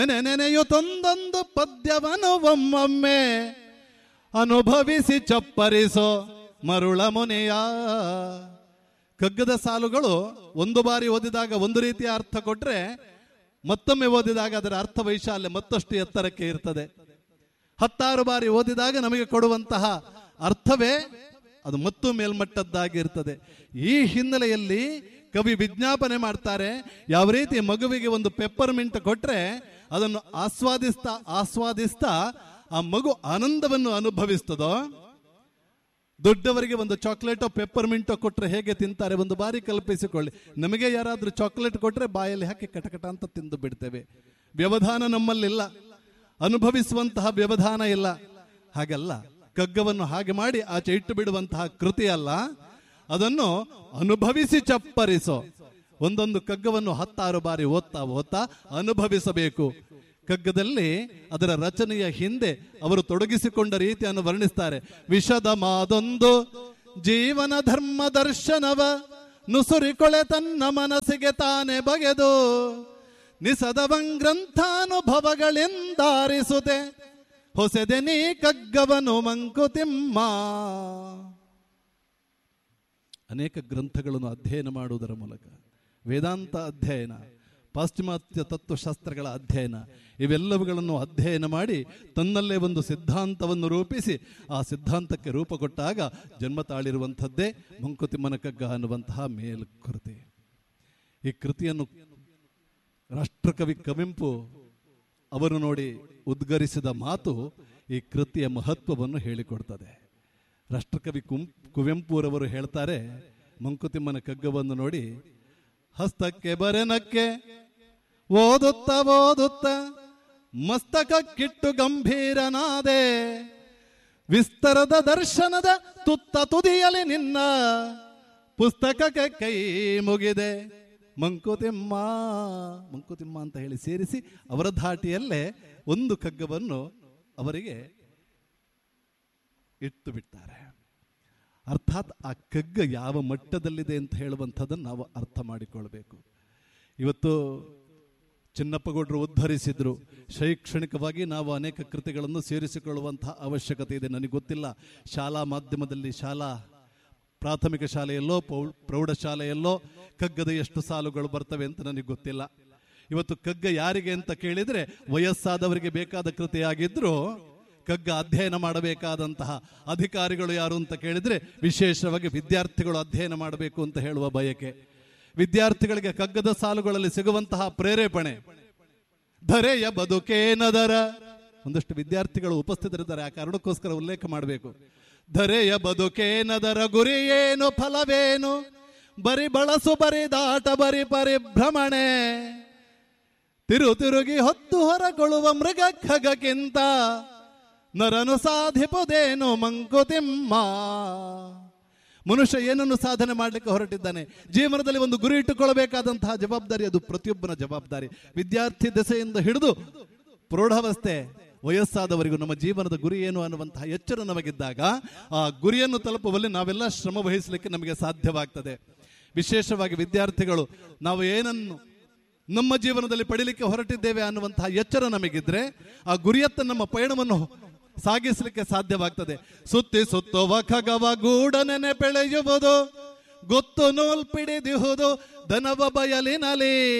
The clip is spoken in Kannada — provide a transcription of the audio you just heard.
ನೆನೆಯುತ್ತೊಂದೊಂದು ಪದ್ಯವನ್ನು ಒಮ್ಮೊಮ್ಮೆ ಅನುಭವಿಸಿ ಚಪ್ಪರಿಸೋ ಮರುಳ ಮುನೆಯ ಕಗ್ಗದ ಸಾಲುಗಳು ಒಂದು ಬಾರಿ ಓದಿದಾಗ ಒಂದು ರೀತಿಯ ಅರ್ಥ ಕೊಟ್ರೆ ಮತ್ತೊಮ್ಮೆ ಓದಿದಾಗ ಅದರ ಅರ್ಥ ವೈಶಾಲ್ಯ ಮತ್ತಷ್ಟು ಎತ್ತರಕ್ಕೆ ಇರ್ತದೆ ಹತ್ತಾರು ಬಾರಿ ಓದಿದಾಗ ನಮಗೆ ಕೊಡುವಂತಹ ಅರ್ಥವೇ ಅದು ಮತ್ತು ಮೇಲ್ಮಟ್ಟದ್ದಾಗಿರ್ತದೆ ಈ ಹಿನ್ನೆಲೆಯಲ್ಲಿ ಕವಿ ವಿಜ್ಞಾಪನೆ ಮಾಡ್ತಾರೆ ಯಾವ ರೀತಿ ಮಗುವಿಗೆ ಒಂದು ಪೆಪ್ಪರ್ ಮಿಂಟ್ ಕೊಟ್ರೆ ಅದನ್ನು ಆಸ್ವಾದಿಸ್ತಾ ಆಸ್ವಾದಿಸ್ತಾ ಆ ಮಗು ಆನಂದವನ್ನು ಅನುಭವಿಸ್ತದೋ ದೊಡ್ಡವರಿಗೆ ಒಂದು ಚಾಕ್ಲೇಟೋ ಪೆಪ್ಪರ್ ಮಿಂಟೋ ಕೊಟ್ರೆ ಹೇಗೆ ತಿಂತಾರೆ ಒಂದು ಬಾರಿ ಕಲ್ಪಿಸಿಕೊಳ್ಳಿ ನಮಗೆ ಯಾರಾದ್ರೂ ಚಾಕ್ಲೇಟ್ ಕೊಟ್ರೆ ಬಾಯಲ್ಲಿ ಹಾಕಿ ಕಟಕಟ ಅಂತ ತಿಂದು ಬಿಡ್ತೇವೆ ವ್ಯವಧಾನ ನಮ್ಮಲ್ಲಿಲ್ಲ ಅನುಭವಿಸುವಂತಹ ವ್ಯವಧಾನ ಇಲ್ಲ ಹಾಗಲ್ಲ ಕಗ್ಗವನ್ನು ಹಾಗೆ ಮಾಡಿ ಆಚೆ ಇಟ್ಟು ಬಿಡುವಂತಹ ಕೃತಿ ಅಲ್ಲ ಅದನ್ನು ಅನುಭವಿಸಿ ಚಪ್ಪರಿಸೋ ಒಂದೊಂದು ಕಗ್ಗವನ್ನು ಹತ್ತಾರು ಬಾರಿ ಓದ್ತಾ ಓದ್ತಾ ಅನುಭವಿಸಬೇಕು ಕಗ್ಗದಲ್ಲಿ ಅದರ ರಚನೆಯ ಹಿಂದೆ ಅವರು ತೊಡಗಿಸಿಕೊಂಡ ರೀತಿಯನ್ನು ವರ್ಣಿಸ್ತಾರೆ ವಿಷದ ಮಾದೊಂದು ಜೀವನ ಧರ್ಮ ದರ್ಶನವ ನುಸುರಿಕೊಳೆ ತನ್ನ ಮನಸ್ಸಿಗೆ ತಾನೇ ಬಗೆದು ನಿಸದವಂಗ್ರಂಥಾನುಭವಗಳೆಂದಾರಿಸುತ್ತೆ ಹೊಸದೆ ನೀ ಕಗ್ಗವನು ಮಂಕುತಿಮ್ಮ ಅನೇಕ ಗ್ರಂಥಗಳನ್ನು ಅಧ್ಯಯನ ಮಾಡುವುದರ ಮೂಲಕ ವೇದಾಂತ ಅಧ್ಯಯನ ಪಾಶ್ಚಿಮಾತ್ಯ ತತ್ವಶಾಸ್ತ್ರಗಳ ಅಧ್ಯಯನ ಇವೆಲ್ಲವುಗಳನ್ನು ಅಧ್ಯಯನ ಮಾಡಿ ತನ್ನಲ್ಲೇ ಒಂದು ಸಿದ್ಧಾಂತವನ್ನು ರೂಪಿಸಿ ಆ ಸಿದ್ಧಾಂತಕ್ಕೆ ರೂಪ ಕೊಟ್ಟಾಗ ಜನ್ಮ ತಾಳಿರುವಂಥದ್ದೇ ಮಂಕುತಿಮ್ಮನ ಕಗ್ಗ ಅನ್ನುವಂತಹ ಮೇಲ್ಕೃತಿ ಈ ಕೃತಿಯನ್ನು ರಾಷ್ಟ್ರಕವಿ ಕವಿಂಪು ಅವರು ನೋಡಿ ಉದ್ಗರಿಸಿದ ಮಾತು ಈ ಕೃತಿಯ ಮಹತ್ವವನ್ನು ಹೇಳಿಕೊಡ್ತದೆ ರಾಷ್ಟ್ರಕವಿ ಕುಂ ಕುವೆಂಪುರವರು ಹೇಳ್ತಾರೆ ಮಂಕುತಿಮ್ಮನ ಕಗ್ಗವನ್ನು ನೋಡಿ ಹಸ್ತಕ್ಕೆ ಬರೆನಕ್ಕೆ ಓದುತ್ತ ಓದುತ್ತ ಮಸ್ತಕಕ್ಕಿಟ್ಟು ಗಂಭೀರನಾದೆ ವಿಸ್ತರದ ದರ್ಶನದ ತುತ್ತ ತುದಿಯಲಿ ನಿನ್ನ ಪುಸ್ತಕಕ್ಕೆ ಕೈ ಮುಗಿದೆ ಮಂಕುತಿಮ್ಮ ಮಂಕುತಿಮ್ಮ ಅಂತ ಹೇಳಿ ಸೇರಿಸಿ ಅವರ ಧಾಟಿಯಲ್ಲೇ ಒಂದು ಕಗ್ಗವನ್ನು ಅವರಿಗೆ ಇಟ್ಟು ಬಿಡ್ತಾರೆ ಅರ್ಥಾತ್ ಆ ಕಗ್ಗ ಯಾವ ಮಟ್ಟದಲ್ಲಿದೆ ಅಂತ ಹೇಳುವಂಥದ್ದನ್ನು ನಾವು ಅರ್ಥ ಮಾಡಿಕೊಳ್ಬೇಕು ಇವತ್ತು ಚಿನ್ನಪ್ಪಗೌಡರು ಉದ್ಧರಿಸಿದ್ರು ಶೈಕ್ಷಣಿಕವಾಗಿ ನಾವು ಅನೇಕ ಕೃತಿಗಳನ್ನು ಸೇರಿಸಿಕೊಳ್ಳುವಂತಹ ಅವಶ್ಯಕತೆ ಇದೆ ನನಗೆ ಗೊತ್ತಿಲ್ಲ ಶಾಲಾ ಮಾಧ್ಯಮದಲ್ಲಿ ಶಾಲಾ ಪ್ರಾಥಮಿಕ ಶಾಲೆಯಲ್ಲೋ ಪೌ- ಪ್ರೌಢಶಾಲೆಯಲ್ಲೋ ಕಗ್ಗದ ಎಷ್ಟು ಸಾಲುಗಳು ಬರ್ತವೆ ಅಂತ ನನಗೆ ಗೊತ್ತಿಲ್ಲ ಇವತ್ತು ಕಗ್ಗ ಯಾರಿಗೆ ಅಂತ ಕೇಳಿದ್ರೆ ವಯಸ್ಸಾದವರಿಗೆ ಬೇಕಾದ ಕೃತಿಯಾಗಿದ್ರು ಕಗ್ಗ ಅಧ್ಯಯನ ಮಾಡಬೇಕಾದಂತಹ ಅಧಿಕಾರಿಗಳು ಯಾರು ಅಂತ ಕೇಳಿದ್ರೆ ವಿಶೇಷವಾಗಿ ವಿದ್ಯಾರ್ಥಿಗಳು ಅಧ್ಯಯನ ಮಾಡಬೇಕು ಅಂತ ಹೇಳುವ ಬಯಕೆ ವಿದ್ಯಾರ್ಥಿಗಳಿಗೆ ಕಗ್ಗದ ಸಾಲುಗಳಲ್ಲಿ ಸಿಗುವಂತಹ ಪ್ರೇರೇಪಣೆ ಧರೆಯ ಬದುಕೇನದರ ಒಂದಷ್ಟು ವಿದ್ಯಾರ್ಥಿಗಳು ಉಪಸ್ಥಿತರಿದ್ದಾರೆ ಆ ಕಾರಣಕ್ಕೋಸ್ಕರ ಉಲ್ಲೇಖ ಮಾಡಬೇಕು ಧರೆಯ ಬದುಕೇನದರ ಗುರಿ ಏನು ಫಲವೇನು ಬರಿ ಬಳಸು ಬರಿ ದಾಟ ಬರಿ ಪರಿಭ್ರಮಣೆ ತಿರು ತಿರುಗಿ ಹೊತ್ತು ಹೊರಗೊಳ್ಳುವ ಮೃಗ ಖಗಕ್ಕಿಂತ ನರನು ಸಾಧಿಪುದೇನು ಮಂಕುತಿಮ್ಮ ಮನುಷ್ಯ ಏನನ್ನು ಸಾಧನೆ ಮಾಡಲಿಕ್ಕೆ ಹೊರಟಿದ್ದಾನೆ ಜೀವನದಲ್ಲಿ ಒಂದು ಗುರಿ ಇಟ್ಟುಕೊಳ್ಳಬೇಕಾದಂತಹ ಜವಾಬ್ದಾರಿ ಅದು ಪ್ರತಿಯೊಬ್ಬನ ಜವಾಬ್ದಾರಿ ವಿದ್ಯಾರ್ಥಿ ದೆಸೆಯಿಂದ ಹಿಡಿದು ಪ್ರೌಢಾವಸ್ಥೆ ವಯಸ್ಸಾದವರಿಗೂ ನಮ್ಮ ಜೀವನದ ಗುರಿ ಏನು ಅನ್ನುವಂತಹ ಎಚ್ಚರ ನಮಗಿದ್ದಾಗ ಆ ಗುರಿಯನ್ನು ತಲುಪುವಲ್ಲಿ ನಾವೆಲ್ಲ ಶ್ರಮ ವಹಿಸಲಿಕ್ಕೆ ನಮಗೆ ಸಾಧ್ಯವಾಗ್ತದೆ ವಿಶೇಷವಾಗಿ ವಿದ್ಯಾರ್ಥಿಗಳು ನಾವು ಏನನ್ನು ನಮ್ಮ ಜೀವನದಲ್ಲಿ ಪಡಿಲಿಕ್ಕೆ ಹೊರಟಿದ್ದೇವೆ ಅನ್ನುವಂತಹ ಎಚ್ಚರ ನಮಗಿದ್ರೆ ಆ ಗುರಿಯತ್ತ ನಮ್ಮ ಪಯಣವನ್ನು ಸಾಗಿಸಲಿಕ್ಕೆ ಸಾಧ್ಯವಾಗ್ತದೆ ಸುತ್ತಿ ಸುತ್ತುವ ಖಗವ ಗೂಡ ನೆನೆ ಬೆಳೆಯುವುದು ಗೊತ್ತು ನೂಲ್ ಪಿಡಿದಿಹುದು ದನವ ಬಯಲಿನಲಿ